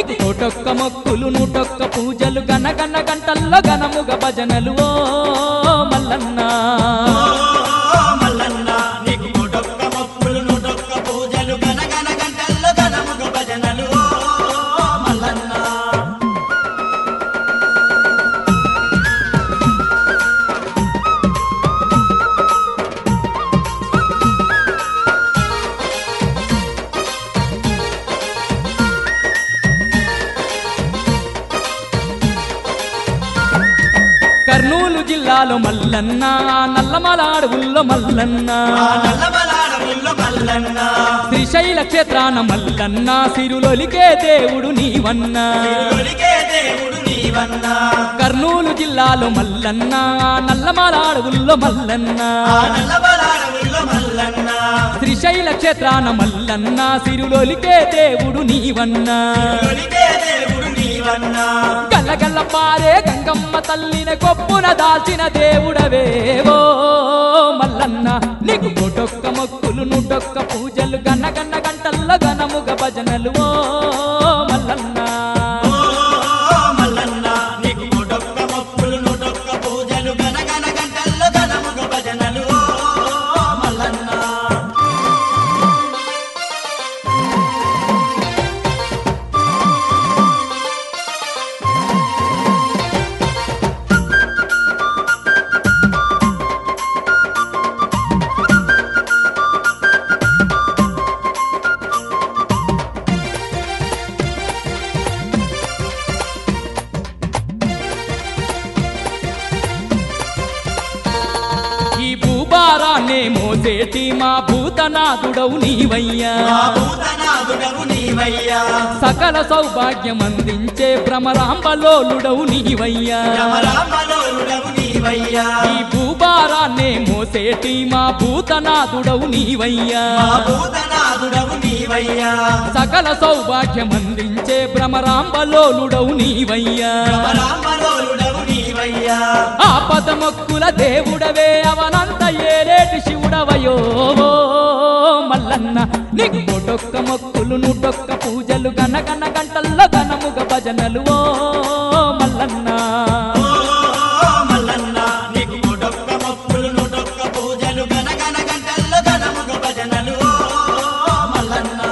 నీకు కోటొక్క మొక్కులు నూటొక్క పూజలు గన గన గంటల్లో గనముగ భజనలు ఓ మల్లన్న ఓ మల్లన్న నీకు నూటొక్క మొక్కులు నూటొక్క పూజలు గనగన గంటల్లో గనముగ భజనలు ఓ మల్లన్న కర్నూలు జిల్లాలో మల్లన్న నల్లమల అడవుల్లో మల్లన్న ఆ నల్లమలాడవుల్లో మల్లన్న శ్రీశైల క్షేత్రాన మల్లన్న సిరులొలికే దేవుడు నీవన్నా ఒలిగే దేవుడు నీవన్నా కర్నూలు జిల్లాలో మల్లన్న నల్లమల అడవుల్లో మల్లన్న ఆ నల్లమలాడవుల్లో మల్లన్న శ్రీశైల క్షేత్రాన మల్లన్న సిరులొలికే దేవుడు నీవన్నా ఒలిగే దేవుడు నీవన్నా గల్లగల్ల పారే గంగమ్మ తల్లిన కొప్పున దాల్చిన దేవుడవేవో మల్లన్న నీకు కోటొక్క మొక్కులు నూటొక్క పూజలు గన్న గన్న గంటల్లో గనముగ భజనలు ఓ మల్లన్న ఓ మల్లన్న నీకు నూటొక్క మొక్కులు నూటొక్క పూజలు గనగన గంటల్లో గనముగ భజనలు ఓ మల్లన్న ఈ భూభారాన్నే మోసేటి మా భూతనాథుడవు నీవయ్యా మా భూతనాథుడవు నీవయ్యా సకల సౌభాగ్యం అందించే భ్రమరాంబలోలుడవు నీవయ్యా రమరామలోలుడవు నీవయ్యా ఈ భూభారాన్నే మోసేటి మా భూతనాథుడవు నీవయ్యా మా భూతనాథుడవు నీవయ్యా సకల సౌభాగ్యం అందించే భ్రమరాంబలోలుడవు నీవయ్యా రమరామలోలుడవు నీవయ్యా ఆపద మొక్కుల దేవుడవే అవనంత ఏలేటి శివుడవయో ఓ మల్లన్న నీకు కోటొక్క మొక్కులు నూటొక్క పూజలు గన గన గంటల్లో గనముగ భజనలు ఓ మల్లన్న ఓ మల్లన్న నీకు నూటొక్క మొక్కులు నూటొక్క పూజలు గనగన గంటల్లో గనముగ భజనలు ఓ మల్లన్న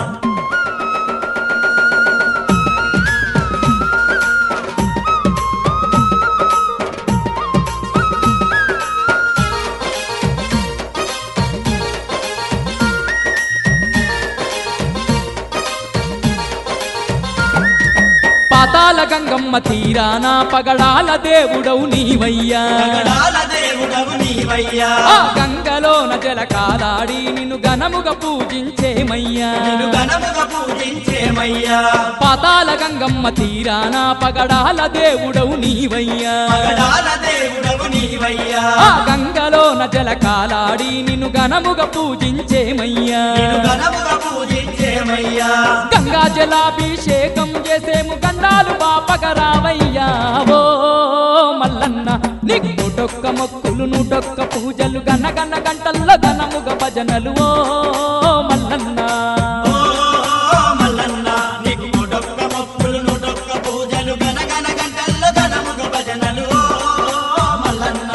పాతాల గంగమ్మ తీరాన పగడాల దేవుడవు నీవయ్యా పగడాల దేవుడవు నీవయ్యా ఆ గంగలోన జల కాలాడి నిన్ను ఘనముగ పూజించేమయ్యా నిన్ను ఘనముగ పూజించేమయ్యా పాతాల గంగమ్మ తీరాన పగడాల దేవుడవు నీవయ్యా పగడాల దేవుడవు నీవయ్యా ఆ గంగలోన జల కాలాడి నిన్ను ఘనముగ పూజించేమయ్యా నిన్ను ఘనముగ పూజించేమయ్యా గంగా జలాభిషేకం చేసేము గండాలు బాపగరావయ్యా ఓ మల్లన్న నీకు నూటొక్క మొక్కులు నూటొక్క పూజలు గన గన గంటల్లో గనముగ భజనలు ఓ మల్లన్న ఓ మల్లన్న నీకు నూటొక్క మొక్కులు నూటొక్క పూజలు గనగన గంటల్లో ఘనముగ భజనలు ఓ మల్లన్న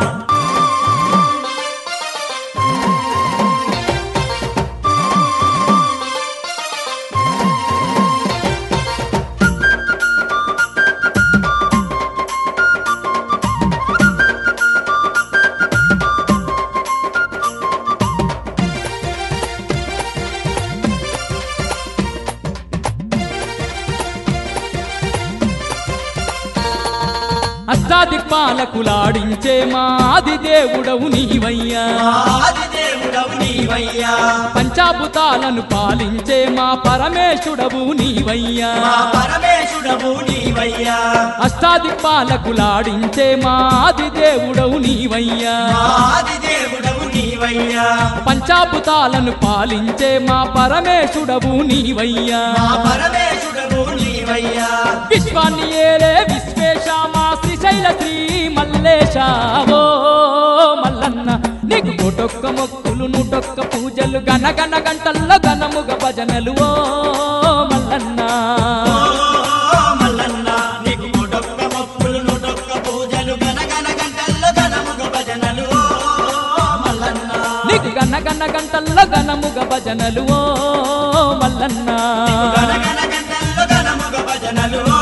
అష్టాదిక్పాలకులాడించే మా ఆది దేవుడవు నీవయ్యా ఆది దేవుడవు నీవయ్యా పంచాభూతాలను పాలించే మా పరమేశుడవు నీవయ్యా మా పరమేశుడవు నీవయ్యా అష్టాదిక్పాలకులాడించే మా ఆది దేవుడవు నీవయ్యా మా ఆది దేవుడవు నీవయ్యా పంచాభూతాలను పాలించే మా పరమేశుడవు నీవయ్యా మా పరమేశుడవు నీవయ్యా విశ్వాన్ని ఏలే విశ్వేశ మా శ్రీశైల శ్రీ మల్లేశ ఓ మల్లన్న నీకు కోటొక్క మొక్కులు నూటొక్క పూజలు గన గన గంటల్లో గనముగ భజనలు ఓ మల్లన్న ఓ మల్లన్న నీకు నూటొక్క మొక్కులు నూటొక్క పూజలు గనగన గంటల్లో గనముగ భజనలు ఓ మల్లన్న నీకు గన గన గంటల్లో గనముగ భజనలు ఓ మల్లన్న గనగన గంటల్లో గనముగ భజనలు ఓ